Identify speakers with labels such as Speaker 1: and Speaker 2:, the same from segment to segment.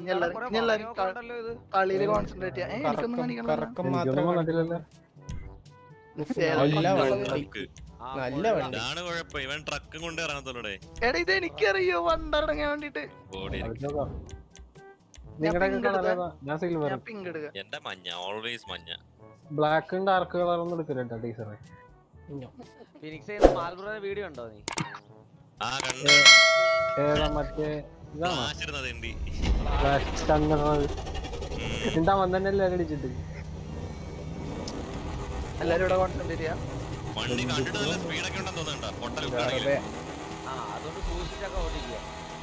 Speaker 1: ഇനി എല്ലാരും ഇനി എല്ലാരും
Speaker 2: ഉണ്ടല്ലോ ഇത്
Speaker 1: കളിയില് കോൺസെൻട്രേറ്റ് ചെയ്യാം ഏ, എനിക്കൊന്നും കാണിക്കണം
Speaker 3: കറക്കം
Speaker 4: എനിക്കൊന്നും
Speaker 3: മാത്രം
Speaker 4: വന്നിട്ടില്ലല്ലോ
Speaker 3: നല്ല വണ്ടി
Speaker 5: ട്രക്ക്
Speaker 2: ആ,
Speaker 3: നല്ല
Speaker 2: പോയി.
Speaker 3: വണ്ടി
Speaker 5: ഇതാണ് കുഴപ്പം ഇവൻ ട്രക്കും കൊണ്ട് ഇറങ്ങത്തുള്ളൂടെ
Speaker 1: എടാ ഇത് എനിക്കറിയോ വണ്ടറങ്ങാൻ വേണ്ടിട്ട്
Speaker 5: ബോഡി
Speaker 4: നിങ്ങളുടെ
Speaker 1: pink
Speaker 4: കളർ
Speaker 1: എടുക്കാം.
Speaker 4: ഞാൻ സിൽവർ
Speaker 1: ഞാൻ പിങ്ക് എടുക്ക
Speaker 5: എന്റെ മഞ്ഞ ഓൾവേസ് മഞ്ഞ
Speaker 4: ബ്ലാക്കും ഡാർക്ക് കളറൊന്നും എടുക്കില്ല ടീച്ചറെ
Speaker 2: ഫിനിക്സ് ചെയ്യുന്ന മാർബിളിന്റെ വീഡിയോ ഉണ്ടോ നീ
Speaker 5: ആ കണ്ട്
Speaker 4: ഏതാ മറ്റേ ഇതാണോ
Speaker 5: ആശിരുന്നത് എന്തി
Speaker 4: ഫ്ലാഷ് ചന്ദ്രനത് നിന്റെ അവൻ തന്നെ എല്ലാരും അടിച്ചിട്ട്
Speaker 1: എല്ലാരും ഇവിടെ കോൺസെൻട്രേറ്റ് ചെയ്യാം
Speaker 5: വണ്ടി കണ്ടിട്ട് നല്ല സ്പീഡൊക്കെ ഉണ്ടെന്ന് തോന്നുന്നുണ്ടോ പൊട്ടൽ ഉപ്പാണെങ്കിൽ
Speaker 3: വെറുതെ
Speaker 2: ആ അതുകൊണ്ട് സൂക്ഷിച്ചൊക്കെ ഓടിക്കുക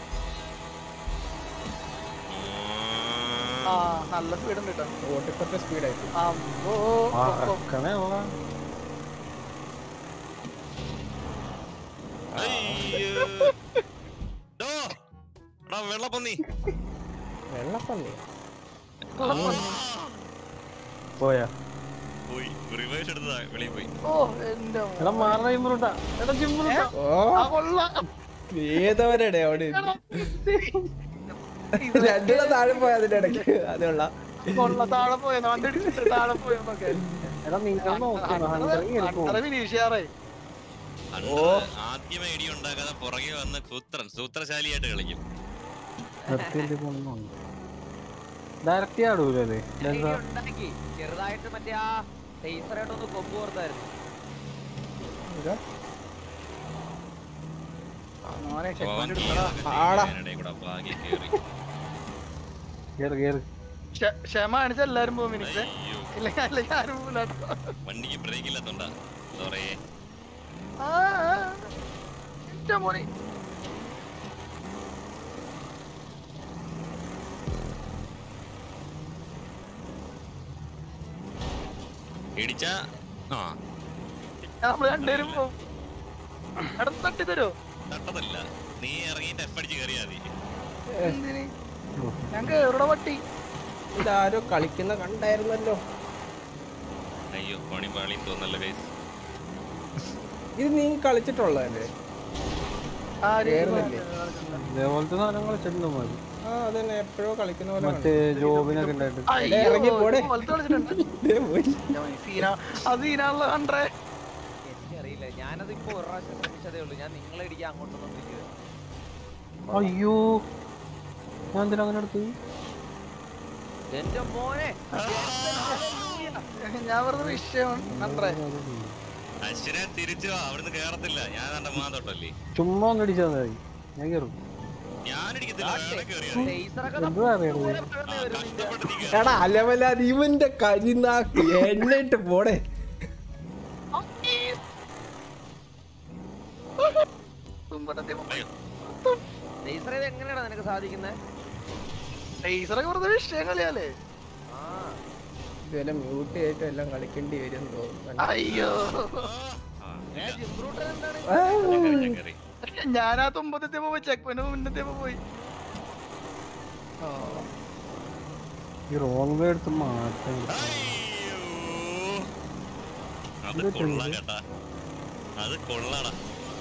Speaker 1: ആ നല്ല സ്പീഡ് ഉണ്ട് കേട്ടോ
Speaker 3: ഓട്ടിപ്പറ്റ സ്പീഡായിട്ട്
Speaker 1: അമ്പോ
Speaker 4: ആ ഇറക്കണേ ഉള്ള
Speaker 5: വെള്ളപ്പന്നി
Speaker 3: വെള്ളപ്പന്നി
Speaker 4: പോയാ
Speaker 5: പോയി റിവേഴ്സ് എടുത്തതാ വെളിയിൽ പോയി
Speaker 1: ഓ എന്റെ മോ-
Speaker 4: എടാ മാറണ ജിമ്മുണ്ടാ എടാ ജിമ്മുണ്ടാ
Speaker 3: ഓ
Speaker 1: ആ കൊള്ളാം
Speaker 3: ഏതവരുടെ അവിടെ രണ്ടിട താഴെ പോയ അതിന്റെ ഇടയ്ക്ക് അതുള്ള
Speaker 1: കൊള്ള താഴെ പോയെന്ന് വണ്ടി അടിച്ചിട്ട് താഴെ പോയെന്നൊക്കെ
Speaker 4: എടാ നിങ്ങൾ നോക്കണം ഹൺഡ്രഡ് കേൾക്കും
Speaker 1: അത്ര വിനീഷിയാറേ
Speaker 5: അന്ന് ആദ്യമേ ഇടി ഉണ്ടാക്കാതെ പുറകെ വന്ന് സൂത്രൻ സൂത്രശാലിയായിട്ട് കളിക്കും
Speaker 4: ഡയറക്റ്റ് ആടൂലേ
Speaker 2: ഞാൻ ഇനി ഉണ്ടാക്കി ചെറുതായിട്ട് മറ്റേ ആ ടേസറായിട്ടൊന്ന് കൊമ്പ് കൊടുത്തായിരുന്നു
Speaker 1: മോനെ check
Speaker 5: പോവാൻ
Speaker 1: point എടുക്കടാ.
Speaker 3: ആടാ.
Speaker 5: ഇതിനിടയിൽ കൂടെ ഭാഗ്യം കേറി
Speaker 4: കേറ് കേറ്
Speaker 1: ക്ഷ- ക്ഷമ കാണിച്ച എല്ലാരും പോകും മിനിറ്റ്
Speaker 5: അയ്യോ
Speaker 1: ഇല്ലെങ്കിൽ അല്ലെങ്കിൽ ആരും പോകില്ല
Speaker 5: വണ്ടിക്ക് ബ്രേക്ക് ഇല്ലാത്തോണ്ടാ സോറേ
Speaker 1: എന്റെ മോനെ
Speaker 5: ഇടിച്ച ആ
Speaker 1: നമ്മള് രണ്ടുപേരും പോകും എടാ തട്ടി തരോ
Speaker 5: തട്ടതല്ല നീ ഇറങ്ങിയിട്ട് എഫ് അടിച്ച് കയറിയാ മതി
Speaker 1: എന്തിന് ഞാൻ കേറുടെ പട്ടി
Speaker 3: ഇതാരോ കളിക്കുന്ന കണ്ടായിരുന്നല്ലോ
Speaker 5: അയ്യോ പണി പാളിയും തോന്നല്ല കൈസ്
Speaker 3: ഇത് നീ കളിച്ചിട്ടുള്ളതല്ലേ
Speaker 1: ആര്
Speaker 3: കേറുന്നില്ലേ?
Speaker 4: ഇതേപോലത്തെ സാധനം കളിച്ചിട്ടുണ്ട് മതി
Speaker 3: ആ അതന്നെ എപ്പോഴോ കളിക്കുന്ന പോലെ
Speaker 4: മറ്റേ ജോബിനൊക്കെ ഉണ്ടായിട്ട്
Speaker 1: അയ്യോ,
Speaker 3: ഇറങ്ങി പോടെ.
Speaker 1: പോലത്തെ കളിച്ചിട്ടുണ്ട്
Speaker 3: ദേ പോയി.
Speaker 1: എന്റെ മോനെ, സീന അത് സീനാണല്ലോ കണ്ടേ
Speaker 2: എനിക്കറിയില്ല ഞാനത് ഇപ്പൊ ഒരു പ്രാവശ്യം ശ്രമിച്ചതേ ഉള്ളൂ ഞാൻ നിങ്ങളെ ഇടിക്കാൻ അങ്ങോട്ടൊന്നും തിരിക്കുക
Speaker 4: അയ്യോ ഞാൻ എന്തിനാ അങ്ങനെ എടുത്തു
Speaker 2: എന്റെ മോനെ
Speaker 1: ഞാൻ വെറുതെ വിഷയം കണ്ടേ
Speaker 5: അശ്വിനെ തിരിച്ചു വാ അവിടുന്ന് കേറത്തില്ല ഞാൻ എന്റെ മാ തൊട്ടല്ലേ
Speaker 4: ചുമ്മാ ഒന്ന് അടിച്ചാൽ മതി ഞാൻ കയറും
Speaker 5: ഞാനിടിക്കത്തില്ല വേറെ കയറിയാ
Speaker 2: ടേസറൊക്കെ
Speaker 4: എന്ത് അറിയണത്
Speaker 5: കഷ്ടപ്പെട്ട് നീ കേറി.
Speaker 3: എടാ അലവലാതി ഇവന്റെ കരിനാക്ക് എണ്ണിട്ട് പോടെ
Speaker 5: അയ്യോ
Speaker 2: ടേസർ ഇത് എങ്ങനെയാണ് നിനക്ക് സാധിക്കുന്നത്
Speaker 1: ടേസറൊക്കെ വെറുതെ വിഷയം കളിയാലേ
Speaker 2: ആ
Speaker 3: ഇതുവരെ മ്യൂട്ട് ചെയ്തിട്ട് എല്ലാം കളിക്കേണ്ടി വരും തോന്നുന്നു
Speaker 1: അയ്യോ
Speaker 5: ആ,
Speaker 2: ഏ,
Speaker 5: ഇല്ല.
Speaker 2: ജിംബ്രൂട്ടൻ എന്താണ്
Speaker 5: ഞാൻ കയറി, ഞാൻ കയറി.
Speaker 1: ഞാൻ ആ തുമ്പത്തെത്തിയപ്പോ പോയി ചെക്ക് പോയിന്റ് മുന്നത്തെപ്പോ പോയി
Speaker 4: ഈ റോങ് വേ എടുത്ത് മാറ്റാൻ
Speaker 5: അയ്യോ. അത് കൊള്ളാം കേട്ടാ അത് കൊള്ളാടാ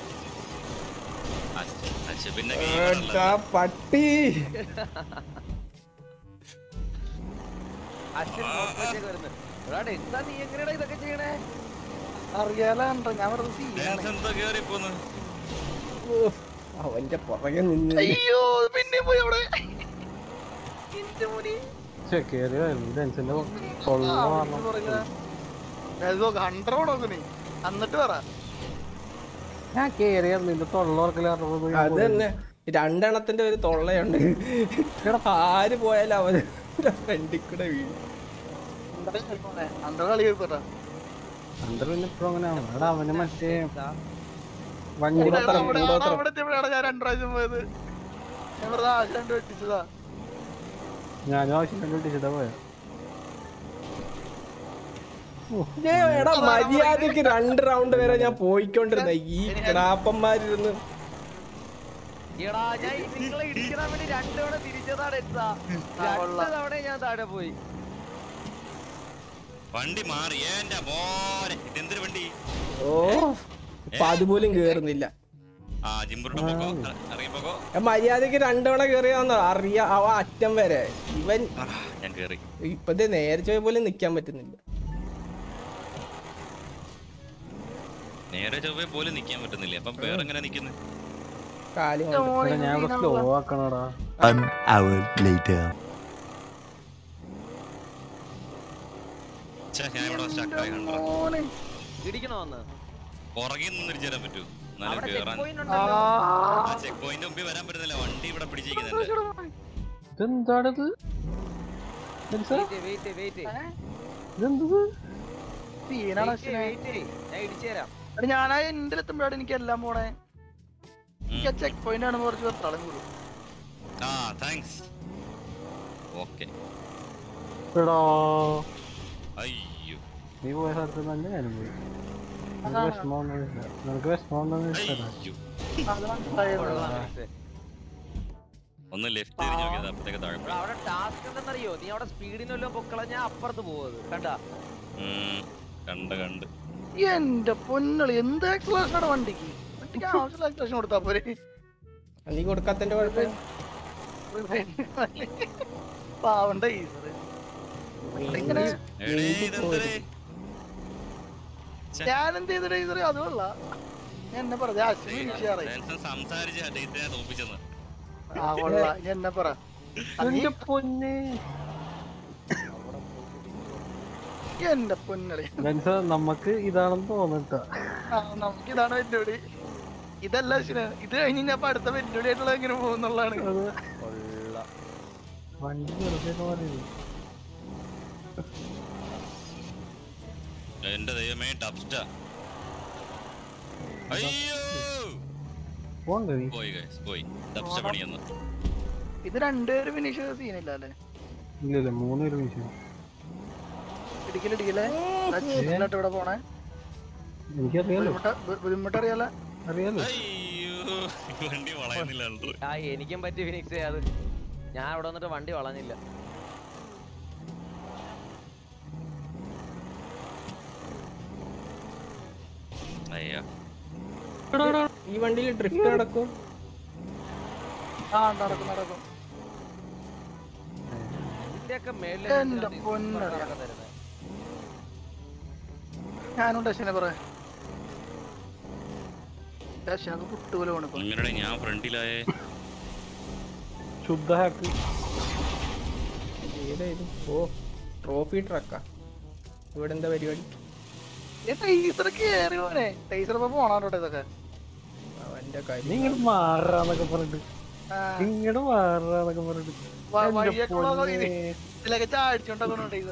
Speaker 5: അശ്ശ- അശ്ശ പിന്നെ
Speaker 3: ഏട്ടാ, പട്ടി
Speaker 2: അശ്വിൻ നോക്കുമ്പോഴത്തേക്ക് വരുന്നത് എടാ എന്താ നീ എങ്ങനെയാടാ ഇതൊക്കെ ചെയ്യണേ
Speaker 1: അറിയാലോ കണ്ടോ ഞാൻ വെറുതെ സീനാണ്
Speaker 5: എന്തോ കേറി പോന്ന്
Speaker 3: ഓ, അവന്റെ പുറകെ നിന്ന്
Speaker 1: അയ്യോ പിന്നെ പോയി അവിടെ എന്റെ മോനെ
Speaker 4: പക്ഷെ കേറിയായിരുന്നു ടെൻഷന്റെ തൊള്ള
Speaker 1: ഹൺഡ്രഡ് നോക്കുന്നേ എന്നിട്ട് പറ
Speaker 4: ഞാൻ കേറിയായിരുന്നു നിന്റെ തൊള്ള ഉറക്കല്
Speaker 3: അത് തന്നെ രണ്ടെണ്ണത്തിന്റെ ഒരു തൊള്ളയുണ്ട് ആര് പോയാലും അവന് ഫ്രണ്ടിൽ കൂടെ വീഴും
Speaker 1: ഹൺഡ്രഡ് കളി കേൾക്കട്ടാ
Speaker 4: അന്തർ പിന്നെ ഇപ്പഴും അങ്ങനെയാണ് എടാ അവന് മറ്റേ
Speaker 2: എന്താ?
Speaker 4: വണ്ടി
Speaker 3: കൂടോത്രം, കൂടോത്രം.
Speaker 1: അവിടെ എത്തിയപ്പോഴാണ് ഞാൻ രണ്ടു പ്രാവശ്യം പോയത് ഞാൻ വെറുതെ ആശ കണ്ടു വെട്ടിച്ചതാ
Speaker 4: ഞാനും ആവശ്യം കണ്ടുപിടിച്ചിട്ടാ പോയ
Speaker 3: ഏ, എടാ മര്യാദക്ക് രണ്ട് റൗണ്ട് വരെ ഞാൻ പോയിക്കൊണ്ടിരുന്ന ഈ ക്രാപ്പന്മാരിരുന്ന്
Speaker 2: എടാ ഞാൻ ഈ നിങ്ങളെ ഇടിക്കാൻ വേണ്ടി രണ്ടു തവണ തിരിച്ചതാണ് എത്താ രണ്ട് തവണ ഞാൻ താഴെ പോയി
Speaker 5: വണ്ടി മാറി എന്റെ മോനെ ഇതെന്തൊരു വണ്ടി
Speaker 3: ഓ ഇപ്പൊ അതുപോലും കേറുന്നില്ല
Speaker 5: ആ ജിംബുരുടെ പൊക്കോ ഇറങ്ങി പോക്കോ
Speaker 3: ഞാൻ മര്യാദക്ക് രണ്ടവണ കയറിയാന്നോ അറിയാ അവ അറ്റം വരെ ഇവൻ
Speaker 5: ആ, ഞാൻ കേറി
Speaker 3: ഇപ്പത്തെ നേരെ ചോയ പോലും നിക്കാൻ പറ്റുന്നില്ല
Speaker 5: നേരെ ചൊവ്വേ പോലും നിക്കാൻ പറ്റുന്നില്ല അപ്പം വേറെങ്ങനെ നിക്കുന്നു
Speaker 3: കാലി കൊണ്ട്
Speaker 4: എടാ, ഞാൻ ഇവിടെ സ്ലോ ആക്കണടാ
Speaker 6: One hour later.
Speaker 5: ഛെ, ഞാൻ ഇവിടെ സ്റ്റക്കായി കണ്ടോ
Speaker 1: മോനെ
Speaker 2: ഇടിക്കണോ ഒന്ന്
Speaker 5: പുറകിൽ നിന്ന് തിരിച്ചു തരാൻ പറ്റൂ എന്നാലും
Speaker 2: അവിടെ ചെക്ക്
Speaker 5: കേറാൻ
Speaker 2: പോയിന്റ്
Speaker 1: ആ,
Speaker 2: ഉണ്ടല്ലോ
Speaker 5: ആ ചെക്ക് പോയിന്റ് മുമ്പിൽ വരാൻ പറ്റുന്നില്ല വണ്ടി ഇവിടെ പിടിച്ചിരിക്കുന്നുണ്ട്
Speaker 4: ഇതെന്താണിത് ബെൻസ,
Speaker 2: വെയിറ്റ് വെയിറ്റ് വെയിറ്റ്
Speaker 4: ഇതെന്തത്
Speaker 1: സീനാണ് അശ്വിനെ.
Speaker 2: ഞാൻ ഇടിച്ചു തരാം
Speaker 1: എടാ, ഞാനാ എന്റെ എത്തുമ്പോഴാണ് എനിക്ക് എല്ലാം പോണേ
Speaker 5: ഉം.
Speaker 1: എനിക്ക് ചെക്ക് പോയിന്റ് ആണ് കുറച്ച് വെത്താളം കൂടും
Speaker 5: ആ താങ്ക്സ് ഓക്കെ
Speaker 4: എടാ
Speaker 5: അയ്യോ
Speaker 4: നീ പോയ സ്ഥലത്ത് തന്നെ ഞാനും പോയി നിനക്ക് വിഷമമൊന്നുമില്ല നിനക്ക് വിഷമമൊന്നും ഇഷ്ടമല്ല
Speaker 5: അയ്യോ
Speaker 1: അത് മനസ്സിലായത്
Speaker 2: കൊള്ളാം മിക്സേ.
Speaker 5: ഒന്ന് ലെഫ്റ്റ് തിരിഞ്ഞ് നോക്കിയത് അപ്പത്തേക്ക് താഴെ
Speaker 2: എടാ,
Speaker 5: പോയി.
Speaker 2: അവിടെ ടാസ്ക് എന്തെന്നറിയോ നീ അവിടെ സ്പീഡിന് വല്ലതും പൊക്കള ഞാൻ അപ്പുറത്ത് പോവത് കണ്ടാ
Speaker 5: ഉം, കണ്ട് കണ്ട്
Speaker 1: എന്റെ പൊന്നളി എന്ത് എക്സ്പ്ലോഷൻ ആണ് വണ്ടിക്ക് വണ്ടിക്ക് ആവശ്യമുള്ള എക്സ്പ്ലോഷൻ കൊടുത്താ പോരെ
Speaker 3: നീ കൊടുക്കാത്തന്റെ കുഴപ്പം
Speaker 1: പാവണ്ട ഈസറ് ഇങ്ങനെ
Speaker 5: എടേ, ഇതെന്തരേ? ഛെ,
Speaker 1: ഞാൻ എന്ത് ചെയ്തിട്ട് ഈസറ് അതുമല്ല ഞാൻ എന്നെ പറഞ്ഞ അശ്വിനി വിഷയാറേ
Speaker 5: ടെൻഷൻ സംസാരിച്ച് അദ്ദേഹത്തിനെ തോപ്പിച്ചെന്ന്
Speaker 1: ആ കൊള്ള ഞാൻ എന്നെ പറ
Speaker 4: എന്റെ പൊന്നെ
Speaker 1: എന്റെ പൊന്നളി
Speaker 4: ബെൻസ നമുക്ക് ഇതാണെന്ന് തോന്നട്ടാ
Speaker 1: ആ നമുക്ക് ഇതാണ് വെല്ലുവിളി ഇതല്ല അശ്വിന് ഇത് കഴിഞ്ഞ് ഞാൻ അടുത്ത വെല്ലുവിളി ആയിട്ടുള്ള എങ്ങനെ പോകുന്നുള്ളതാണ്
Speaker 4: അത്
Speaker 2: കൊള്ളാം
Speaker 4: വണ്ടി വെറുതെ പറയുന്നത്
Speaker 5: എന്റെ ദൈവമേ ടപ്സ്റ്റ അയ്യോ
Speaker 4: പോണ്ടേ നീ
Speaker 5: പോയി guys, പോയി ടപ്സ്റ്റ പണിയെന്ന്
Speaker 1: ഇത് രണ്ടുപേരും ഫിനിഷ് ചെയ്ത സീനില്ല അല്ലേ
Speaker 4: ഇല്ലല്ല മൂന്ന് പേര് വിഷയം
Speaker 1: ഇടിക്കലിടിക്കലേ ചീറ്റിലോട്ട് ഇവിടെ പോണേ
Speaker 4: എനിക്കറിയാലോ
Speaker 1: ബുദ്ധിമുട്ട് ബു- ബുദ്ധിമുട്ട് അറിയാലോ
Speaker 4: അറിയാലോ
Speaker 5: അയ്യോ ഈ വണ്ടി വളയുന്നില്ല അൽട്രു.
Speaker 2: ആ എനിക്കും പറ്റി ഫിനിക്സ് അത് ഞാൻ അവിടെ വന്നിട്ട് വണ്ടി വളഞ്ഞില്ല
Speaker 5: അയ്യോ
Speaker 3: ഈ വണ്ടിയിൽ ഡ്രിഫ്റ്റ് നടക്കും
Speaker 1: ആ നടക്കും നടക്കും
Speaker 2: ഇതിന്റെയൊക്കെ മേളിൽ
Speaker 1: എന്റെ പൊന്നറിയാ. ഞാനുണ്ട് അശ്വിനെ പറ അശ്വിനൊക്കെ കുട്ടുപോലെ പോണിപ്പോ
Speaker 5: നിങ്ങളുടെ ഞാൻ ഫ്രണ്ടിലായേ
Speaker 4: ശുദ്ധ ഹാക്ക്
Speaker 3: ഏതായത് ഓ ട്രോഫി ട്രക്കാ ഇവിടെ എന്താ പരിപാടി
Speaker 1: ടൈസർ കേറി പോനെ ടൈസർ ഇപ്പൊ പോണാട്ടോ ഇതൊക്കെ
Speaker 3: അവന്റെ
Speaker 4: നീ
Speaker 3: കാര്യം
Speaker 4: ഇങ്ങോട്ട് മാറാന്നൊക്കെ പറഞ്ഞിട്ട്
Speaker 1: ആ,
Speaker 4: ഇങ്ങോട്ട് മാറാന്നൊക്കെ പറഞ്ഞിട്ട്
Speaker 1: വ-
Speaker 4: എന്റെ
Speaker 1: വഴിയൊക്കെ ഉള്ള
Speaker 4: പൊന്നേ.
Speaker 1: ഇതിലൊക്കെ ചാടിച്ചോണ്ടാക്കണോ ടൈസർ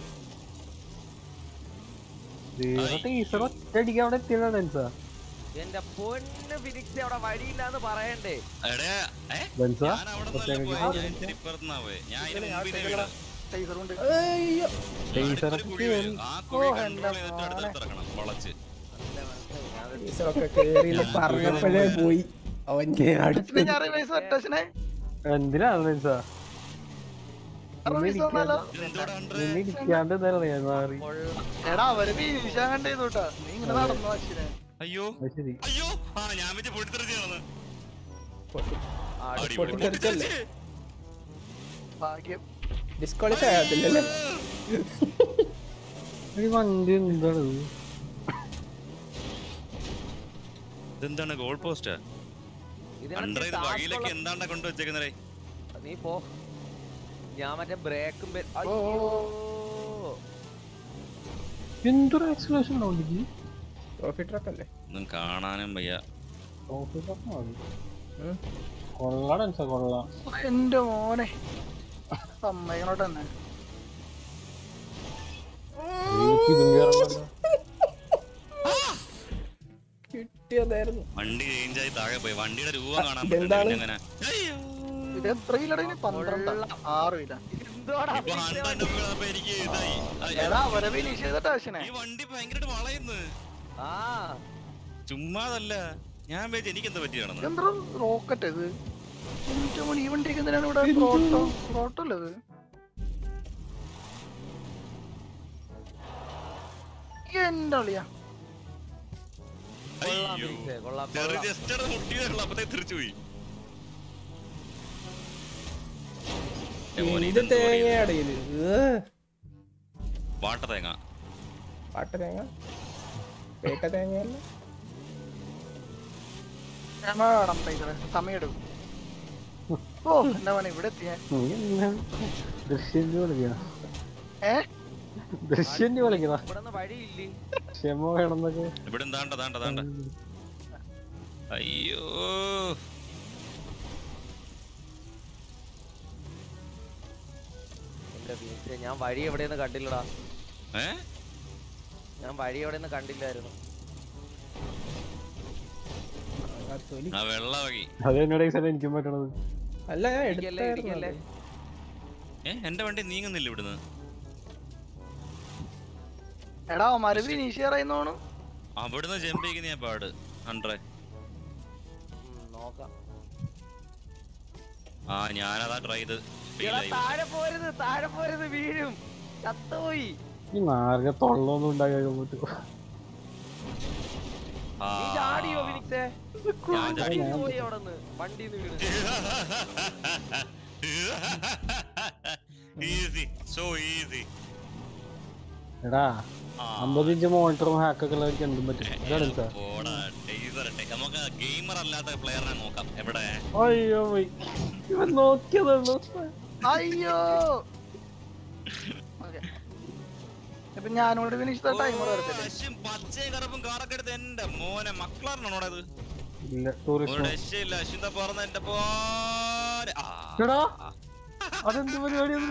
Speaker 4: ദൈവം ടീച്ചർ ഒറ്റയടിക്ക് അവിടെ എത്തിയതാ ഡെൻസാ
Speaker 2: എന്റെ പൊന്ന് ഫിനിക്സ് അവിടെ വഴിയില്ലാന്ന് പറയണ്ടേ
Speaker 5: എടേ ഏ
Speaker 4: ഡെൻസാ
Speaker 5: ഞാൻ അവിടെ
Speaker 4: ഒറ്റയടിക്ക്
Speaker 5: പോയി
Speaker 4: പോയി.
Speaker 5: ഞാൻ ഇത്തിരി ഇപ്പുറത്തുനിന്നാ പോയെ. ഞാൻ ഇതിന് മുമ്പിലേ വീണത്.
Speaker 1: ടൈസർ കൊണ്ട്
Speaker 3: അയ്യോ
Speaker 4: ടീച്ചർ
Speaker 5: അടുത്തൊരു കുഴി വീഴും. ആ കുഴി
Speaker 1: ഓ,
Speaker 5: control
Speaker 1: എന്റെ
Speaker 5: ചെയ്തിട്ട് അടുത്തടുത്ത് ഇറക്കണം, വളച്ച്.
Speaker 3: ടീച്ചറൊക്കെ കേറി പറഞ്ഞപ്പോഴേ പോയി അവന്റെ അടുത്ത്
Speaker 1: ഞാൻ റിവൈസ് ഒറ്റനെ
Speaker 3: എന്തിനാ ഡെൻസാ
Speaker 1: റിവൈസ് വന്നാലോ
Speaker 5: ഇതെന്തോടാ അണ്ടറേ?
Speaker 3: നിന്നെ ഇരിക്കാണ്ട് ഇതല്ലേ ഞാൻ മാറി
Speaker 1: എടാ അവര് വീശാൻ കണ്ടേ തൊട്ടാ നീ ഇങ്ങനെ നടന്നു അശ്വിനെ
Speaker 5: അയ്യോ
Speaker 3: അത് ശരി
Speaker 5: അയ്യോ ആ ഞാൻ വെച്ച് പൊട്ടിത്തെറിച്ചാണ്
Speaker 3: പൊട്ടി-
Speaker 5: അടിപൊളി
Speaker 3: പൊട്ടിത്തെറിച്ചല്ലേ?
Speaker 1: ഭാഗ്യം
Speaker 3: ഡിസ്ക്വാളിഫൈ ആകത്തില്ലല്ലേ
Speaker 4: ഈ വണ്ടി എന്താണ് ഇത്?
Speaker 5: ഇതെന്താണ് ഗോൾ പോസ്റ്റാ അണ്ടറേ ഇത് വഴിയിലൊക്കെ എന്താണ്ടാ കൊണ്ടുവച്ചേക്കുന്നേ
Speaker 2: നീ പോ ഞാൻ മറ്റേ ബ്രേക്കും
Speaker 4: എന്തൊരു എക്സ്പ്ലോഷൻ ഉണ്ടോ വണ്ടിക്ക്
Speaker 3: ട്രോഫി ട്രക്ക് അല്ലേ
Speaker 5: ഒന്നും കാണാനും വയ്യ
Speaker 3: ഉം.
Speaker 4: കൊള്ളാം ഡെൻസാ കൊള്ളാം
Speaker 1: എന്റെ മോനെ സമ്മതിക്കണോട്ട് തന്നെ
Speaker 4: ദൈവത്തിന് ഇതും കേറണ്ടല്ലോ.
Speaker 3: കിട്ടിയതായിരുന്നു
Speaker 5: വണ്ടി ചേഞ്ച് ആയി താഴെ പോയി വണ്ടിയുടെ രൂപം കാണാൻ
Speaker 3: ഇതെന്താണ്?
Speaker 5: പറ്റുന്നില്ല എങ്ങനെ
Speaker 1: ഇത് എത്ര കിലോ പന്ത്രണ്ട് ആറ് കിലോ
Speaker 2: എന്തോടാ
Speaker 5: ഇപ്പൊ ഹൺഡ്രഡ് വീണപ്പോ എനിക്ക് ഇതായി ആ,
Speaker 1: എടാ അവരെ ഫിനിഷ് ചെയ്തിട്ട് അശ്വിനെ
Speaker 5: ഈ വണ്ടി ഭയങ്കരമായിട്ട് വളയുന്നു
Speaker 2: ആ
Speaker 5: ചുമ്മാതല്ല ഞാൻ വിചാരിച്ചു എനിക്ക് എന്താ പറ്റിയാണെന്ന്
Speaker 1: എന്താ റോക്കറ്റ് ഇത് എന്റെ മോനെ ഈ വണ്ടിയൊക്കെ എന്തിനാണ് ഇവിടെ പ്രോട്ടോ പ്രോട്ടോ അല്ലേ ഇത് എന്റെ അളിയാ
Speaker 2: കൊള്ളാം
Speaker 5: അയ്യോ.
Speaker 2: ഫിനിക്സേ, കൊള്ളാം
Speaker 5: ചെറിയ
Speaker 2: കൊള്ളാം.
Speaker 5: ജസ്റ്റ് അവിടെ മുട്ടിയതേ ഉള്ളൂ അപ്പത്തേ തിരിച്ചു പോയി ഏ, മോനെ,
Speaker 3: എന്ത്
Speaker 5: ഇതെന്ത് ഓടിയത്?
Speaker 3: തേങ്ങയാണ് ഇത് ഏ,
Speaker 5: വാട്ട തേങ്ങ
Speaker 3: പാട്ട തേങ്ങ പേട്ട തേങ്ങയല്ല
Speaker 1: ഞാൻ വേണം ടൈസറെ സമയം എടുക്കും ഓ എന്താ പണി ഇവിടെ എത്തി ഞാൻ
Speaker 4: നീ എന്നാ ദൃശ്യന്റെ വിളിക്കണം
Speaker 1: ഏ
Speaker 4: ദൃശ്യന്റെ വിളിക്കണം
Speaker 2: ഇവിടുന്ന് വഴിയില്ലേ
Speaker 4: ക്ഷമ വേണമെന്നൊക്കെ
Speaker 5: ഇവിടെ എന്താണ്ട താണ്ട താണ്ട അയ്യോ
Speaker 2: എന്റെ ഫിനിക്സേ ഞാൻ വഴി എവിടെയെന്ന് കണ്ടില്ലടാ
Speaker 5: ഏ
Speaker 2: ഞാൻ വഴി എവിടെയെന്ന് കണ്ടില്ലായിരുന്നു
Speaker 3: ആ തൊലി
Speaker 5: ആ വെള്ള വകി
Speaker 4: അത് എന്നോട് ഈ സ്ഥലം എനിക്കും പറ്റണത്
Speaker 3: അല്ല ഞാൻ
Speaker 2: ഇടിക്കല്ലേ,
Speaker 3: എടുത്തായിരുന്നു
Speaker 2: ഇടിക്കല്ലേ.
Speaker 3: അത്.
Speaker 5: ഏ എന്റെ വണ്ടി നീങ്ങുന്നില്ല ഇവിടുന്ന്
Speaker 1: എടാ അവന്മാര് ഫിനിഷ് പറയുന്നോണു
Speaker 5: അവിടുന്ന് ജമ്പ് ചെയ്യുന്ന ഞാൻ പാട് ഹൺഡ്രഡ്
Speaker 2: ഉം, നോക്കാം
Speaker 5: ആ ഞാനതാ ട്രൈ ചെയ്ത് fail
Speaker 2: എടാ,
Speaker 5: ആയി.
Speaker 2: താഴെ പോരുത് താഴെ പോരുത് വീഴും ചത്തുപോയി
Speaker 4: ഈ മാർഗ തൊള്ളൊന്നും ഉണ്ടാക്കാൻ പറ്റുമോ
Speaker 5: ആ.
Speaker 2: നീ ചാടിയോ ഫിനിക്സേ
Speaker 5: ഞാൻ ചാടി.
Speaker 2: ചാടി പോയി അവിടെന്ന് വണ്ടി വീണ്
Speaker 5: ഈസി സോ ഈസി
Speaker 4: എടാ അമ്പത് ഇഞ്ച് മോണിറ്ററും ഹാക്കൊക്കെ ഉള്ളവർക്ക് എന്തും പറ്റും ഇതാണ് സാർ
Speaker 5: നമുക്ക് ഗെയിമർ അല്ലാത്ത പ്ലെയറിനെ നോക്കാം എവിടെ
Speaker 4: അയ്യോ പോയി ഇവൻ നോക്കിയതുള്ളൂ
Speaker 1: അയ്യോ ഓക്കെ ഇപ്പൊ ഞാനോട് ഫിനിഷ് ടൈമർ വരത്തില്ലേ
Speaker 5: അശ്വിൻ പച്ചയും കറുപ്പും കാറൊക്കെ എടുത്ത് എന്റെ മോനെ മക്കളാണോ ഇത്
Speaker 4: ഇല്ല
Speaker 5: ഒരു
Speaker 4: ടൂറിസ്റ്റ്
Speaker 5: രക്ഷയില്ല അശ്വിന്റെ പറഞ്ഞ എന്റെ പോരെ ആ.
Speaker 4: എടാ അതെന്ത് പരിപാടിയാണ്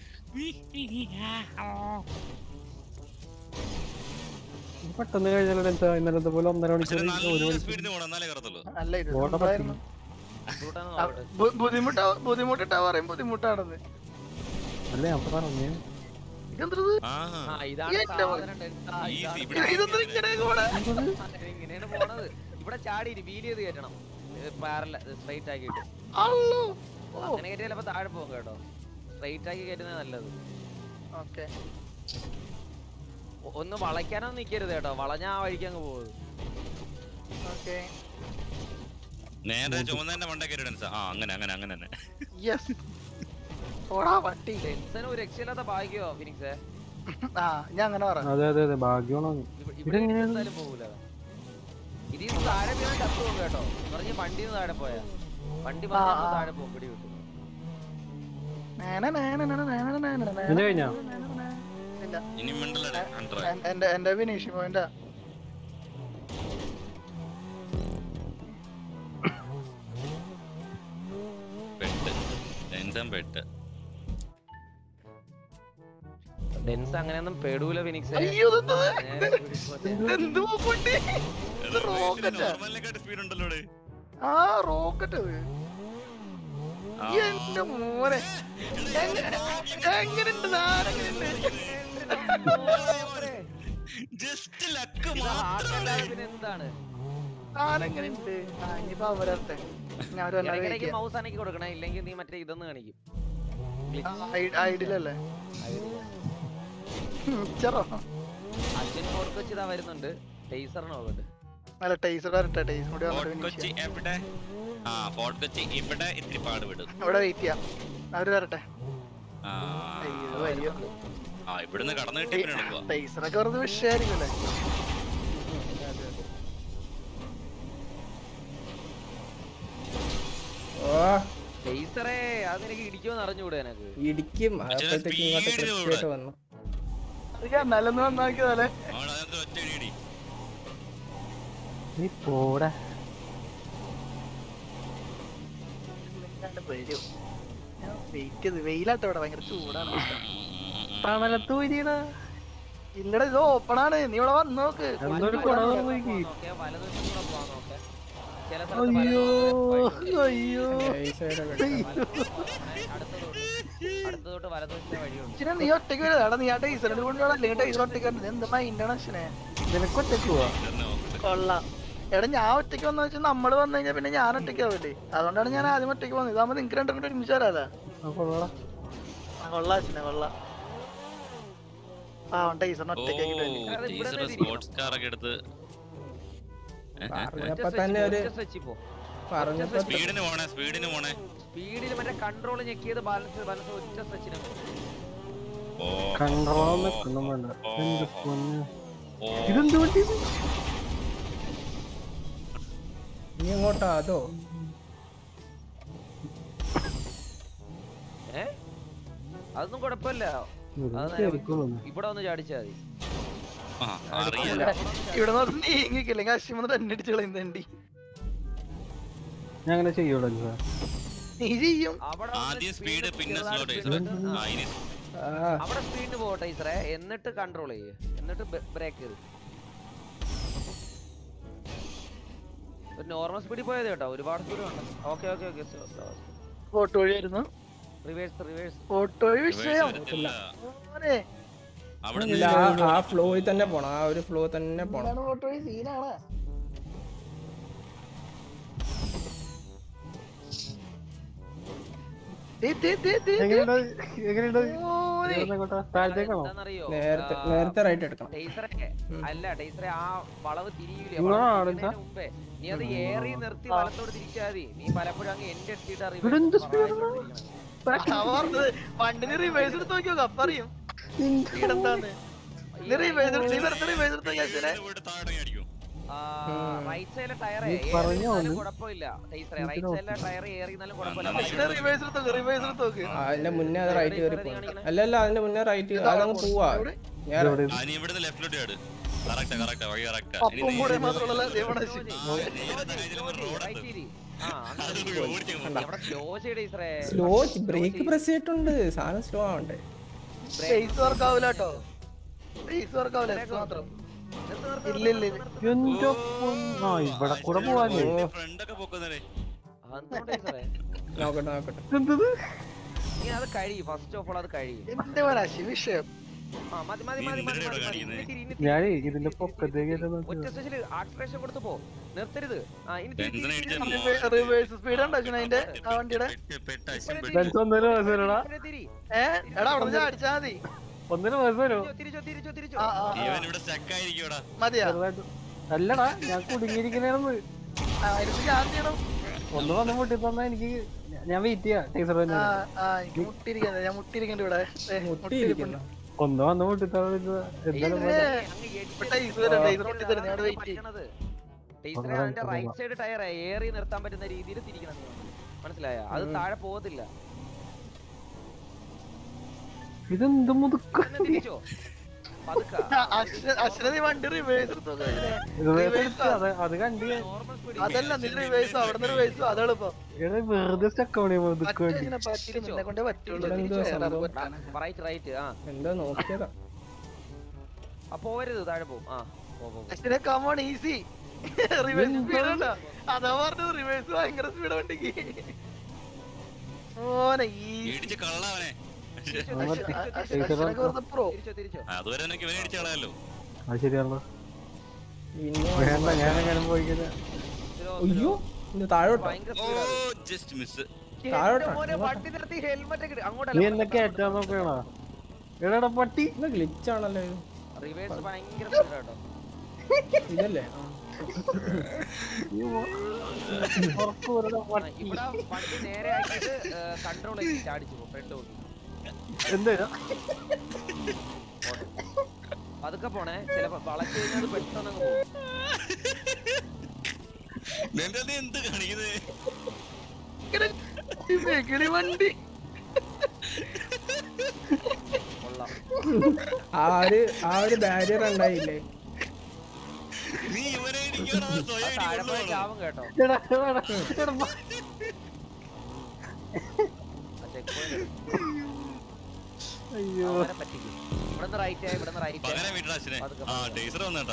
Speaker 4: ഇത് പെട്ടെന്ന് കഴിഞ്ഞാലോ എന്താ ഇന്നലത്തെ പോലെ ഒന്നര
Speaker 5: പക്ഷെ
Speaker 4: മണിക്കൂർ ഒരു
Speaker 5: നല്ല
Speaker 4: മണിക്കൂർ
Speaker 5: സ്പീഡിന് പോണം എന്നാലേ കറത്തുള്ളൂ
Speaker 1: അല്ല ഇത്
Speaker 4: ഓട
Speaker 1: ഉണ്ടായിരുന്നു.
Speaker 2: ബുദ്ധിമുട്ടാന്ന്
Speaker 1: ആ,
Speaker 2: നോക്കട്ടെ.
Speaker 1: ബു- ബുദ്ധിമുട്ടാ ബുദ്ധിമുട്ടിട്ടാ പറയും ബുദ്ധിമുട്ടാണെന്ന്
Speaker 4: അല്ല ഞാൻ പറഞ്ഞേ
Speaker 1: ഇതെന്തത്
Speaker 5: ആ
Speaker 2: ആ, ഇതാണ്
Speaker 1: എന്റെ
Speaker 2: സാധനം ടെൻസ്. ആ,
Speaker 5: Easy,
Speaker 2: ഇതാണ്
Speaker 5: ഇവിടെ
Speaker 1: ഇതെന്താ ഇങ്ങനെ പോണെ?
Speaker 2: ഇങ്ങനെയാണ് പോണത് ഇവിടെ ചാടി വീൽ ചെയ്ത് കയറ്റണം പാരല സ്ട്രൈറ്റ് ആക്കിയിട്ട്
Speaker 1: അള്ളോ ഓ
Speaker 2: അങ്ങനെ കയറ്റിയാൽ അപ്പൊ താഴെ പോകും കേട്ടോ സ്ട്രൈറ്റ് ആക്കി കയറ്റുന്നത് നല്ലത്
Speaker 1: ഓക്കെ
Speaker 2: ഒ- ഒന്ന് വളയ്ക്കാനൊന്നും നിക്കരുത് കേട്ടോ വളഞ്ഞ ആ വഴിക്ക് അങ്ങ് പോകും
Speaker 1: ഓക്കെ
Speaker 5: നേരെ ചുമന്നതിന്റെ മണ്ടേ കയറി ഡാൻസ് ആ അങ്ങനെ അങ്ങനെ അങ്ങനെ തന്നെ
Speaker 1: യെസ് ഓടാ വട്ടി
Speaker 2: ടെൻഷൻ ഒരു രക്ഷയില്ലാത്ത ഭാഗ്യോ ഫിനിക്സേ
Speaker 1: ആ ഞാൻ അങ്ങനെ പറ
Speaker 4: അതെ അതെ അതെ ഭാഗ്യമാണോ
Speaker 2: ഇവ- ഇവിടെ
Speaker 4: ഇതെങ്ങനെയാണ്?
Speaker 2: എന്തായാലും പോകൂല ഇതിൽ നിന്ന് താഴെ വീണാൽ ചത്തു പോകും കേട്ടോ പറഞ്ഞ് വണ്ടി താഴെ പോയാ വണ്ടി
Speaker 1: ആ,
Speaker 2: പറഞ്ഞ
Speaker 1: ആ.
Speaker 2: താഴെ പോകും പിടി കിട്ടും
Speaker 1: നേന നേന നേന നേന നേന നേന
Speaker 4: ഇത് കഴിഞ്ഞോ?
Speaker 1: ഇല്ല
Speaker 5: ഇനി മിണ്ടലടെ ഹൺഡ്രഡ്
Speaker 1: എൻ- എന്റെ എന്റെ ഫിനിഷ് പോയിന്റ്
Speaker 5: പെട്ട് ടെൻഷൻ പെട്ട്
Speaker 2: ഡെൻസ് അങ്ങനെയൊന്നും പെടൂല ഫിനിക്സേ
Speaker 1: അയ്യോ ഇതെന്തത്?
Speaker 2: നേരെ പിടിച്ച്
Speaker 1: ഇതെന്ത് പൂപ്പുണ്ടി? ഇത് rocket ആ.
Speaker 5: നോർമലിനെക്കാട്ട് സ്പീഡ് ഉണ്ടല്ലോ ഇവിടെ.
Speaker 1: ആ റോക്കറ്റ്
Speaker 5: ആ.
Speaker 1: എന്റെ മോനെ എങ്ങനെ- എങ്ങനെയുണ്ട് സാധനം
Speaker 5: Just luck
Speaker 2: ഇത്
Speaker 5: മാത്രം
Speaker 2: ഹാർട്ടല്ലാതെ പിന്നെ എന്താണ്
Speaker 1: സാധനം എങ്ങനെയുണ്ട് ആ ഇനിയിപ്പോ അവരത്തെ ഞാൻ ഒരു വല്ല
Speaker 2: ഇടയ്ക്കിടയ്ക്ക്
Speaker 1: കഴിക്കാം.
Speaker 2: മൗസ് അനക്കി കൊടുക്കണേ ഇല്ലെങ്കിൽ നീ മറ്റേ ഇതൊന്ന് കാണിക്കും
Speaker 1: ആ, ഐ- ഐഡിയിലല്ലേ ചെറോ
Speaker 2: അച്ഛൻ ഫോർക്ക് വെച്ച് ഇതാ വരുന്നുണ്ട് ടേസറിന് നോക്കട്ടെ
Speaker 1: അല്ല ടേസ്റ്റ് വരട്ടെ ടേസ്റ്റ് കൂടി
Speaker 5: ഫോർട്ട്
Speaker 1: വന്നിട്ട്
Speaker 5: കൊച്ചി
Speaker 1: finish ചെയ്യാം.
Speaker 5: എവിടെ ആ ഫോർട്ട് കൊച്ചി ഇവിടെ ഇത്തിരി പാടുപെടും
Speaker 1: ഇവിടെ വെയിറ്റ് ചെയ്യാം അവര് വരട്ടെ
Speaker 5: ആ
Speaker 1: അയ്യോ അയ്യോ
Speaker 5: ആ ഇവിടുന്ന് കടന്നു കിട്ടിയ പിന്നെ എളുപ്പമാ.
Speaker 1: ടേസ്റ്ററൊക്കെ വെറുതെ വിഷയായിരിക്കുമല്ലേ
Speaker 3: ഓ
Speaker 2: ടേസറേ അത് നിനക്ക് ഇടിക്കുമെന്ന് അറിഞ്ഞൂടെ എനക്ക്
Speaker 3: ഇടിക്കും
Speaker 5: പക്ഷേ
Speaker 3: അപ്പോഴത്തേക്ക് ഇങ്ങോട്ട്
Speaker 5: speed
Speaker 3: കൃത്യമായിട്ട്
Speaker 5: കൂടെ.
Speaker 3: വന്നു
Speaker 1: അറിയാം നല്ലൊന്ന് നന്നാക്കിയതല്ലേ
Speaker 5: അവൾ അതിനകത്ത് ഒറ്റ ഇടി
Speaker 4: നീ പോടാ
Speaker 1: വരും വെയിറ്റ് ചെയ്ത് വെയിലാട്ടോ ഇവിടെ ഭയങ്കര ചൂടാണ്
Speaker 4: തണലത്ത് പോയിടാ
Speaker 1: ഇല്ലടാ ഇത് ഓപ്പൺ ആണ് നീ ഇവിടെ വന്ന് നോക്ക്
Speaker 4: എന്തൊരു
Speaker 2: വലതുവശത്ത്
Speaker 4: കുടവർ
Speaker 2: കൂടെ
Speaker 4: പോയി
Speaker 2: പോവാൻ നോക്കിയേ, വലതുവശത്ത് കൂടെ പോവാൻ നോക്കേ. ചില സ്ഥലത്ത്
Speaker 4: അയ്യോ
Speaker 2: വലതുവശത്ത്
Speaker 4: അയ്യോ
Speaker 3: ഏയ്സയുടെ വെട്ടം.
Speaker 2: അടുത്തതോട്ട് അടുത്തതോട്ട് വലതുവശത്തെ വഴിയുണ്ട്
Speaker 1: ഇച്ചിരി നീ ഒറ്റയ്ക്ക് വരും എടാ നീ ആ ടീച്ചറിന്റെ കൊണ്ടുപോകണം അല്ലെങ്കിൽ ടീച്ചർ ഒറ്റയ്ക്ക് വരണം. ഇത് എന്ത് മൈൻഡാണ് അച്ഛനെ
Speaker 4: നിനക്ക് ഒറ്റയ്ക്ക് പോവാ
Speaker 5: ഇതെന്നെ നോക്കട്ടെ.
Speaker 1: കൊള്ളാം എടാ ഞാൻ ഒറ്റയ്ക്ക് വന്നു വെച്ചാൽ നമ്മള് വന്നു കഴിഞ്ഞാൽ പിന്നെ ഞാൻ ഒറ്റയ്ക്ക് ആവില്ലേ അതുകൊണ്ടാണ് ഞാൻ ആദ്യം ഒറ്റയ്ക്ക് വന്നത് ഇതാകുമ്പോ നിങ്ങൾക്ക് രണ്ടും കൂടി ഒരുമിച്ച് വരാല്ലേ
Speaker 4: ആ, കൊള്ളാടാ
Speaker 1: ആ, കൊള്ളാം അച്ഛനെ കൊള്ളാം ആ ടീച്ചറിന്
Speaker 5: ഓ
Speaker 1: ഒറ്റയ്ക്ക് ആക്കിയിട്ട് വേണ്ടി
Speaker 2: അത് ഇവിടെ
Speaker 5: ടീച്ചർ
Speaker 2: നിന്ന്
Speaker 5: സ്പോർട്സ് കാർ ഒക്കെ എടുത്ത്
Speaker 3: പറഞ്ഞപ്പോ തന്നെ ഒരു പറഞ്ഞപ്പോ
Speaker 5: സ്പീഡിന് പോണേ സ്പീഡിന് പോണേ
Speaker 2: സ്പീഡിൽ മറ്റേ കൺട്രോൾ ഞെക്കിയത് ബാലൻസ് ബാലൻസ് ഒറ്റ സ്ട്രെച്ചിന്
Speaker 5: ഓ
Speaker 4: കൺട്രോൾ നിൽക്കുന്നു വേണ്ട
Speaker 5: ഓ.
Speaker 4: എന്ത് പൊന്ന്
Speaker 5: ഓ
Speaker 4: ഇതെന്ത് വണ്ടി ഇത്?
Speaker 3: നീ എങ്ങോട്ടാ അതോ
Speaker 2: ഏ അതൊന്നും കുഴപ്പമില്ല
Speaker 4: ഇതെന്ത്
Speaker 2: അത് നേരെ
Speaker 4: ശരിക്കുള്ളൂ.
Speaker 2: ഇവിടെ ഒന്ന് ചാടിച്ചാ മതി
Speaker 5: ആ അറിയാം
Speaker 1: ഇവിടെ നിന്ന് നീങ്ങിക്കില്ലെങ്കിൽ അശ്വിമന്ന് തന്നെ അടിച്ചു കളയും തണ്ടി
Speaker 4: ഞാൻ അങ്ങനെ ചെയ്യൂടാ സാർ
Speaker 1: നീ ചെയ്യും
Speaker 2: അവിടെ
Speaker 5: ആദ്യം സ്പീഡ് പിന്നെ സ്ലോ
Speaker 2: സ്പീഡ്
Speaker 5: ടൈസർ ആ ഇനി
Speaker 3: ആ
Speaker 2: അവിടെ സ്പീഡിന് പോകട്ടെ ഇത്രേ എന്നിട്ട് കൺട്രോൾ ചെയ്യ് എന്നിട്ട് ബ്രേക്ക് ചെയ്ത് ഒരു നോർമൽ സ്പീഡിൽ പോയത് കേട്ടോ ഒരുപാട് സ്പീഡ് വേണ്ട ഓക്കെ ഓക്കെ ഓക്കെ
Speaker 1: ഓട്ടോ വഴിയായിരുന്നു
Speaker 2: റിവേഴ്സ് റിവേഴ്സ്
Speaker 1: ഓട്ടോ വഴി
Speaker 5: reverse
Speaker 1: വിഷയം
Speaker 5: വരത്തില്ല.
Speaker 1: മോനെ
Speaker 5: അവിടെ
Speaker 3: ഇല്ല ആ- ആ ഫ്ലോയിൽ തന്നെ പോണം ആ ഒരു ഫ്ലോ തന്നെ പോണം
Speaker 1: എന്താണ് ഓട്ടോ വഴി സീനാണ് ദേ, ദേ, ദേ, ദേ, ദേ.
Speaker 4: എങ്ങനെയുണ്ട് എങ്ങനെയുണ്ട്
Speaker 1: മോനെ.
Speaker 4: ഇവിടുന്ന് എങ്ങോട്ടാ? താഴത്തേക്കാണോ
Speaker 2: എന്താണെന്നറിയോ
Speaker 3: നേരത്തെ നേരത്തെ റൈറ്റ് എടുക്കണം
Speaker 2: ടേസറെ അല്ല ടേസറെ ആ വളവ് തിരിയൂലേ
Speaker 4: ഇവിടെ
Speaker 2: വളവ്
Speaker 4: ആടെ
Speaker 2: തിരിയുന്നതിന് മുമ്പേ നീ അത് ഏറി നിർത്തി വലത്തോട് തിരിച്ചാ മതി നീ പലപ്പോഴും അങ്ങ് എന്റെ എത്തിയിട്ട്
Speaker 4: ഇവിടെ എന്ത് speed
Speaker 1: അവൻ പറഞ്ഞത് വണ്ടിന് റിവേഴ്സ് എടുത്ത് നോക്കിയോ കപ്പറിയും സ്പീഡെന്താന്ന് നീ റിവേഴ്സ് എടുത്ത് നീ വെറുതെ റിവേഴ്സ് എടുത്ത് നോക്കി അശ്വിനെ
Speaker 5: പോയിട്ട് താഴെ അടിക്കും
Speaker 2: റൈറ്റ് സൈഡിലെ ടയർ
Speaker 4: നീ പറഞ്ഞോ ഒന്ന്.
Speaker 2: കുഴപ്പമില്ല ടേസറെ റൈറ്റ് സൈഡിലെ ടയർ ഏറിയിരുന്നാലും കുഴപ്പമില്ല
Speaker 1: അശ്വിനെ റിവേഴ്സ് എടുത്ത് നോക്ക് റിവേഴ്സ് എടുത്ത് നോക്ക്
Speaker 3: ആ, അതിന്റെ മുന്നേ അത് റൈറ്റ് കയറി പോകും അല്ല അല്ല അതിന്റെ മുന്നേ റൈറ്റ് അതങ്ങ് പോവാ ഞാൻ
Speaker 4: ഇവിടെ
Speaker 5: ആ ഇനി ഇവിടുന്ന് ലെഫ്റ്റിലോട്ട് ആട് കറക്റ്റാ കറക്റ്റാ വഴി കറക്റ്റാ ഇനി
Speaker 1: അപ്പം കൂടെ മാത്രമുള്ള ദേവണ അശ്വിൻ
Speaker 2: റൈറ്റ് തിരി ആ
Speaker 5: അത് ഓടിച്ചു
Speaker 2: എവിടെ സ്ലോ ചെയ്ത് ടേസറെ
Speaker 3: സ്ലോ ബ്രേക്ക് പ്രസ് ചെയ്തിട്ടുണ്ട് സാധനം സ്ലോ ആവണ്ടേ
Speaker 1: ഫേസ് വർക്ക് ആവില്ല കേട്ടോ ഫേസ് വർക്ക് ആവില്ല എസ് മാത്രം ഇല്ല ഇല്ല ഇല്ല.
Speaker 4: എന്റെ പൊന്ന്. ആ ഇവിടെ കൂടെ പോവാല്ലേ
Speaker 5: ഫ്രണ്ട് ഒക്കെ പൊക്കുന്നേ
Speaker 2: എന്തുകൊണ്ട് ടേസറെ
Speaker 3: നോക്കട്ടെ നോക്കട്ടെ
Speaker 4: എന്തത്
Speaker 2: നീ അത് കഴിയും ഫസ്റ്റ് ഓഫ് ഓൾ അത് കഴിയും
Speaker 1: എന്റെ മോനെ അശ്വിൻ വിഷയം
Speaker 2: ആ മതി മതി മതി മതി മതി മതി ഇനി തിരി, ഇനി തിരി.
Speaker 4: ഞാനേ ഇതിന്റെ പൊക്കത്തേക്ക്
Speaker 2: ഒറ്റ സ്റ്റേഷനിൽ ആക്സിലേഷൻ കൊടുത്തു പോ നിർത്തരുത് ആ ഇനി തിരി, തിരി,
Speaker 5: എന്തിനാ
Speaker 2: തിരി,
Speaker 5: ഇടിച്ചത്?
Speaker 2: തിരി.
Speaker 1: റിവേഴ്സ് സ്പീഡ് ഉണ്ടോ അശ്വിൻ അതിന്റെ ആ വണ്ടിയുടെ
Speaker 5: പെട്ട് പെട്ട് അശ്വിൻ
Speaker 2: ഇപ്പഴേ
Speaker 5: പെട്ട്
Speaker 2: തിരി,
Speaker 4: ബെൻസ് ഒന്നിനും വയസ്സല്ലടാ
Speaker 2: ഇപ്പഴേ തിരി.
Speaker 1: ഏ എടാ അവിടെ നിന്ന് അടിച്ചാ മതി
Speaker 4: ഒന്നിനും വയസ്സല്ലോ
Speaker 2: തിരിച്ചോ, തിരിച്ചോ, തിരിച്ചോ, തിരിച്ചോ.
Speaker 1: ആ ആ ആ.
Speaker 5: ഇവൻ ഇവിടെ സ്റ്റക്ക് ആയിരിക്കുവാടാ
Speaker 1: മതിയാ
Speaker 4: ചെറുതായിട്ട് അല്ലടാ ഞാൻ കുടുങ്ങിയിരിക്കണേന്ന്
Speaker 1: ആ എനിക്ക് ഞാൻ ചെയ്യണം
Speaker 4: ഒന്ന് വന്ന് മുട്ടി തന്നാ എനിക്ക് ഞാൻ വെയിറ്റ് ചെയ്യാ ടീച്ചർ തന്നെ
Speaker 1: ആ ആ എനിക്ക് മുട്ടിയിരിക്കുന്നത് ഞാൻ മുട്ടിയിരിക്കണ്ട ഇവിടെ ഏ,
Speaker 3: മുട്ടിയിരിക്കുന്നു
Speaker 4: ഒന്ന് വന്ന് മുട്ടി തന്നത് എന്തായാലും
Speaker 1: ഏ,
Speaker 2: അങ്ങ്
Speaker 1: ഇപ്പൊ
Speaker 2: എട്ട്
Speaker 1: ടൈസ് വരെ ടൈസ് മുട്ടി തരും ഞാൻ വെയിറ്റ് ചെയ്യും
Speaker 2: പറ്റണത്. ടീച്ചറെ അതിന്റെ റൈറ്റ് സൈഡ് ടയർ ഏറി നിർത്താൻ പറ്റുന്ന രീതിയിൽ തിരിക്കണം നീ. മനസ്സിലായോ അത് താഴെ പോകത്തില്ല
Speaker 4: ഇതെന്ത് മുതുക്ക
Speaker 2: തന്നെ തിരിച്ചോ പതുക്കെ.
Speaker 1: ആ, അശ്വ- അശ്വന നീ വണ്ടി റിവേഴ്സ് എടുത്തു നോക്ക് അശ്വനെ.
Speaker 4: റിവേഴ്സ്
Speaker 1: Reverse
Speaker 4: എടുത്ത് അത് അത് കണ്ട് ഞാൻ-
Speaker 2: നോർമൽ സ്പീഡിൽ
Speaker 1: അതല്ല നീ റിവേഴ്സ് അവിടെ നിന്ന് റിവേഴ്സ് അത് എളുപ്പം
Speaker 4: എടാ വെറുതെ സ്റ്റക്കാവണേ മുതുക്ക് വേണ്ടി
Speaker 1: പറ്റില്ല പറ്റില്ല നിന്നെ കൊണ്ടേ പറ്റുള്ളൂ
Speaker 3: ഇവിടെ എന്തോ
Speaker 1: തിരിച്ച് കയറാൻ
Speaker 3: സംഭവം?
Speaker 1: പറ്റാനാ.
Speaker 2: റൈറ്റ് റൈറ്റ് ആ
Speaker 3: എന്തോ നോക്കിയതാ
Speaker 2: ആ പോവരുത് താഴെ പോവും ആ പോ, പോ, പോ.
Speaker 1: അശ്വനെ കമോൺ ഈസി റിവേഴ്സ് സ്പീഡ് ഉണ്ടോ അതാ പറഞ്ഞത് റിവേഴ്സ് ഭയങ്കര സ്പീഡ് വണ്ടിക്ക് ഓനെ ഈസി
Speaker 5: ഇടിച്ച് കള്ളവനെ
Speaker 2: തിരിച്ചോ,
Speaker 4: ആ,
Speaker 2: തിരിച്ചോ,
Speaker 4: മറ്റേ-
Speaker 2: തിരിച്ചോ,
Speaker 4: ടീച്ചർ
Speaker 2: തിരിച്ചോ,
Speaker 1: അശ്വനൊക്കെ വെറുതെ പ്രോ
Speaker 2: തിരിച്ചോ തിരിച്ചോ
Speaker 5: അതുവരെ എനിക്ക് ഇവനെ ഇടിച്ച് കളയല്ലോ
Speaker 4: അത് ശരിയാണല്ലോ
Speaker 3: പിന്നെ
Speaker 4: വേണ്ട ഞാൻ എങ്ങനെ പോയി കഴിഞ്ഞാ
Speaker 2: ഇതിലോ,
Speaker 3: അയ്യോ ഇത് താഴോട്ടോ
Speaker 2: ഭയങ്കര
Speaker 5: ഓ
Speaker 2: സ്പീഡ് ആണ്
Speaker 5: ജസ്റ്റ് മിസ്
Speaker 3: താഴോട്ടാ,
Speaker 2: എന്റെ മോനെ
Speaker 3: ഇങ്ങോട്ടാ.
Speaker 2: വണ്ടി നിർത്തി ഹെൽമെറ്റ് ഒക്കെ
Speaker 4: നീ
Speaker 2: അങ്ങോട്ടല്ല
Speaker 4: എന്നെ കേറ്റാൻ നോക്കണ എടാ പട്ടി
Speaker 3: ഇത് ഗ്ലിച്ചാണല്ലോ ഇത്
Speaker 2: റിവേഴ്സ് ഭയങ്കര സ്പീഡ് കേട്ടോ
Speaker 3: ഇതല്ലേ ആ.
Speaker 4: പുറത്ത് വരണ
Speaker 2: ആ,
Speaker 4: പട്ടി
Speaker 2: ഇവിടെ വണ്ടി നേരെ ആക്കിയിട്ട് കൺട്രോൾ ചെയ്ത് ചാടിച്ചു പോകും ഫ്രണ്ട് നോക്കി
Speaker 4: എന്താ
Speaker 2: പതുക്കെ പോണേ ചിലപ്പോ വളച്ചു കഴിഞ്ഞാൽ അത് പെട്ടെന്ന് അങ്ങ് പോകും
Speaker 5: എന്താ നീ എന്ത് കാണിക്കുന്നത്
Speaker 1: ഇങ്ങനെ കിളി വണ്ടി
Speaker 2: കൊള്ളാം
Speaker 3: ആ ഒരു ആ ഒരു ബാരിയർ ഉണ്ടായില്ലേ
Speaker 5: നീ ഇവനെ ഇടിക്കണോ സ്വയം
Speaker 2: അത് താഴെ പോയ
Speaker 5: ഇടിക്കൊള്ളു
Speaker 2: ചാവും കേട്ടോ
Speaker 4: എടാ എടാ, എടാ, പ-
Speaker 2: ആ ചെക്ക് പോയിന്റ്
Speaker 4: അയ്യോ
Speaker 2: അവനെ പറ്റിക്കും ഇവിടുന്ന് റൈറ്റ് ആയി ഇവിടുന്ന് റൈറ്റ്
Speaker 5: പകരം വീട്ടടാ അച്ഛനെ ആ ടേസർ വന്നേട്ടാ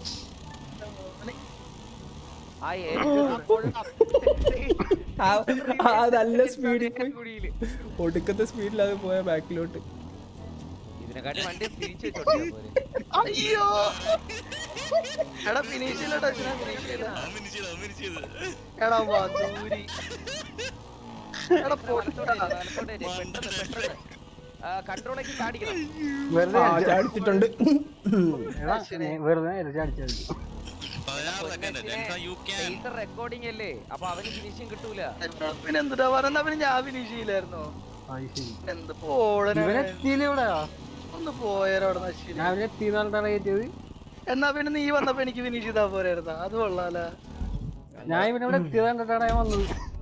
Speaker 2: ആ ഏറ്റവും അപ്പോഴും
Speaker 3: ആ ആ നല്ല സ്പീഡിൽ പോയി
Speaker 2: കുഴിയില്
Speaker 3: ഒടുക്കത്തെ സ്പീഡിൽ അത് പോയ ബാക്കിലോട്ട്
Speaker 2: ഇതിനെക്കാട്ടി വണ്ടി തിരിച്ചു വെച്ചോട്ടെ പോലെ
Speaker 1: അയ്യോ എടാ ഫിനിഷ് ചെയ്യലട്ടോ അശ്വന ഫിനിഷ് ചെയ്യല
Speaker 5: അമിനി ചെയ്ത് അമിനി ചെയ്ത്
Speaker 1: എടാ വധൂരി എടാ പൊട്ടാ
Speaker 2: കൺട്രോളേക്ക് കാണിക്കണം
Speaker 4: വെറുതെ
Speaker 3: ആ
Speaker 4: അടിച്ച-
Speaker 3: ചാടിച്ചിട്ടുണ്ട്
Speaker 4: എടാ, നീ വെറുതെ അടിച്ചാ അടിച്ചാ മതി.
Speaker 5: പതിനാറ് second Nelson you can
Speaker 2: recording അല്ലേ അപ്പൊ അവന് ഫിനിഷിങ് കിട്ടൂല
Speaker 1: പിന്നെ എന്തിട്ടാ പറയുന്നത് അവന് ഞാൻ ഫിനിഷ് ചെയ്യില്ലായിരുന്നോ
Speaker 4: അത് ശരി
Speaker 1: എന്ത് പോളനെ
Speaker 4: ഇവനെത്തിയില്ല ഇവിടെ
Speaker 1: ഒന്ന് പോയാലോ അവിടെ നശിച്ചില്ല
Speaker 4: ഞാൻ എത്തിന്ന് പറഞ്ഞിട്ടാണ് കയറ്റിയത്
Speaker 1: എന്നാ പിന്നെ നീ വന്നപ്പോ എനിക്ക് ഫിനിഷ് ചെയ്താ പോരായിരുന്നാ അത് കൊള്ളാല
Speaker 4: ഞാൻ ഇവനെ ഇവിടെ എത്തിയത് കണ്ടിട്ടാണ് ഞാൻ വന്നത്